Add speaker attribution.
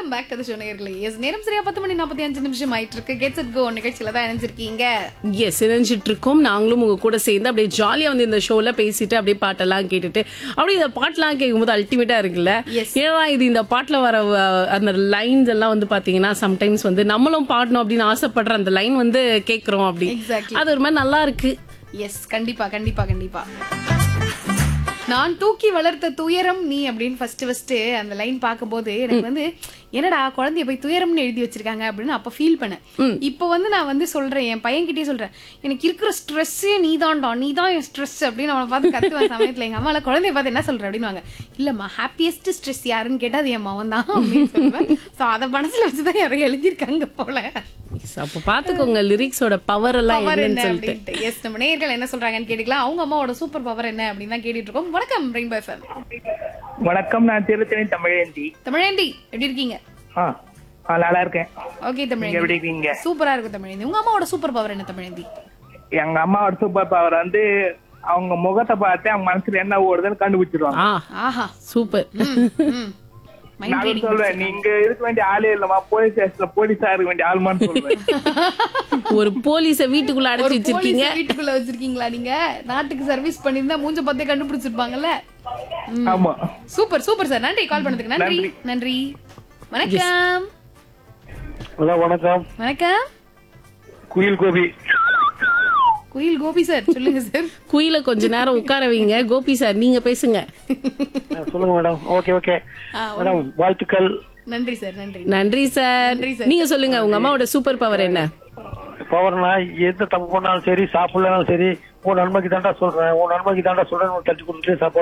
Speaker 1: Welcome back to the show நேயர்களே yes நேரம் சரியா பத்து மணி நாற்பத்தி அஞ்சு நிமிஷம் ஆயிட்டு இருக்கு கெட்ஸ் இட் கோ நிகழ்ச்சியில தான் இணைஞ்சிருக்கீங்க
Speaker 2: எஸ் இணைஞ்சிட்டு இருக்கோம் நாங்களும் உங்க கூட சேர்ந்து அப்படியே ஜாலியா வந்து இந்த ஷோல பேசிட்டு அப்படியே பாட்டெல்லாம் கேட்டுட்டு அப்படியே இந்த பாட்டெல்லாம் கேட்கும்போது அல்டிமேட்டா இருக்குல்ல
Speaker 1: Yes.
Speaker 2: ஏன்னா இது இந்த பாட்டுல வர அஹ், அந்த லைன்ஸ் எல்லாம் வந்து பாத்தீங்கன்னா சம்டைம்ஸ் வந்து நம்மளும் பாடணும் அப்படின்னு ஆசைப்படுற அந்த லைன் வந்து கேக்குறோம் அப்படி
Speaker 1: Exactly.
Speaker 2: அது ஒரு மாதிரி நல்லா இருக்கு
Speaker 1: எஸ் கண்டிப்பா கண்டிப்பா கண்டிப்பா நான் தூக்கி வளர்த்த துயரம் நீ அப்படின்னு ஃபர்ஸ்ட் ஃபர்ஸ்ட் அந்த லைன் பார்க்கும்போது எனக்கு வந்து என்னடா குழந்தைய போய் துயரம்னு எழுதி வச்சிருக்காங்க அப்படின்னு அப்ப ஃபீல் பண்ணேன் இப்போ வந்து நான் வந்து சொல்றேன் என் பையன்கிட்டயே சொல்றேன் எனக்கு இருக்கிற ஸ்ட்ரெஸ்ஸே நீ தான்டா நீ தான் என் ஸ்ட்ரெஸ் அப்படின்னு அவனை பார்த்து கத்துவேன் சமயத்துல எங்க அம்மால குழந்தைய பார்த்து என்ன சொல்ற அப்படின்னுவாங்க இல்லம்மா ஹாப்பியஸ்ட் ஸ்ட்ரெஸ் யாருன்னு கேட்டா அது என் மவன் தான் அப்படின்னு சொல்லுவேன் ஸோ அதை மனசுல வச்சுதான் யாரும் எழுதியிருக்காங்க போல
Speaker 2: Yes, அப்ப பாத்துக்கோங்க லிரிக்ஸோட பவர் எல்லாம்
Speaker 1: பவர்
Speaker 2: என்னன்னு
Speaker 1: என்ன
Speaker 2: சொல்லிட்டு
Speaker 1: அப்படின்ட்டு எஸ் நம்ம நேயர்கள் என்ன சொல்றாங்கன்னு கேட்டுக்கலாம் அவங்க அம்மாவோட சூப்பர் பவர் என்ன அப்படின்னு தான் கேட்டுட்டு இருக்கோம் வணக்கம் ரெயின்போ எஃப்எம்
Speaker 3: வணக்கம் நான் திருத்தணி தமிழேந்தி
Speaker 1: தமிழேந்தி எப்படி இருக்கீங்க
Speaker 3: ஆ ஆ, நல்லா இருக்கேன்
Speaker 1: ஓகே
Speaker 3: நீங்க எப்படி
Speaker 1: தமிழேந்தி
Speaker 3: இருக்கீங்க
Speaker 1: சூப்பரா இருக்கு தமிழேந்தி உங்க அம்மாவோட சூப்பர் பவர் என்ன தமிழேந்தி
Speaker 3: எங்க அம்மாவோட சூப்பர் பவர் வந்து அவங்க முகத்தை பார்த்து அவங்க மனசுல என்ன ஓடுதுன்னு கண்டுபிடிச்சிருவாங்க
Speaker 2: ஆ
Speaker 1: ஆஹா
Speaker 2: சூப்பர்
Speaker 1: மைண்ட்
Speaker 3: நான்
Speaker 1: ரீடிங்
Speaker 3: சொல்றேன் நீங்க இருக்க வேண்டிய ஆளே இல்லமா போலீஸ் ஸ்டேஷன்ல போலீஸா இருக்க வேண்டிய ஆளுமான்னு சொல்றேன்
Speaker 2: ஒரு போலீஸ வீட்டுக்குள்ள
Speaker 1: ஒரு
Speaker 2: அடைச்சு வச்சிருக்கீங்க
Speaker 1: போலீஸ் வீட்டுக்குள்ள வச்சிருக்கீங்களா நீங்க நாட்டுக்கு சர்வீஸ் பண்ணிருந்தா மூஞ்ச பார்த்தே கண்டுபிடிச்சிருப்பாங்கல்ல
Speaker 3: ஆமா
Speaker 1: சூப்பர் சூப்பர் சார் நன்றி கால் பண்ணதுக்கு நன்றி
Speaker 3: நன்றி.
Speaker 1: நன்றி வணக்கம்
Speaker 4: ஹலோ வணக்கம்
Speaker 1: வணக்கம்
Speaker 4: குயில் கோபி
Speaker 1: குயில் கோபி சார் சொல்லுங்க சார்
Speaker 2: குயில கொஞ்ச நேரம் உட்கார வைங்க கோபி சார் நீங்க பேசுங்க
Speaker 4: ஆ, சொல்லுங்க மேடம் ஓகே ஓகே
Speaker 1: ஆ,
Speaker 4: மேடம் வாழ்த்துக்கள்
Speaker 1: நன்றி சார் நன்றி
Speaker 2: நன்றி சார்
Speaker 1: நன்றி சார்.
Speaker 2: நீங்க சொல்லுங்க உங்க அம்மாவோட சூப்பர் பவர் என்ன
Speaker 4: பவர்னா எந்த தப்பு பண்ணாலும் சரி சாப்பிடலனாலும் சரி உன் நன்மைக்கு தாண்டா சொல்றேன் உன் நன்மைக்கு தாண்டா சொல்றேன் தட்டி கொடுத்துட்டு சாப்பாடு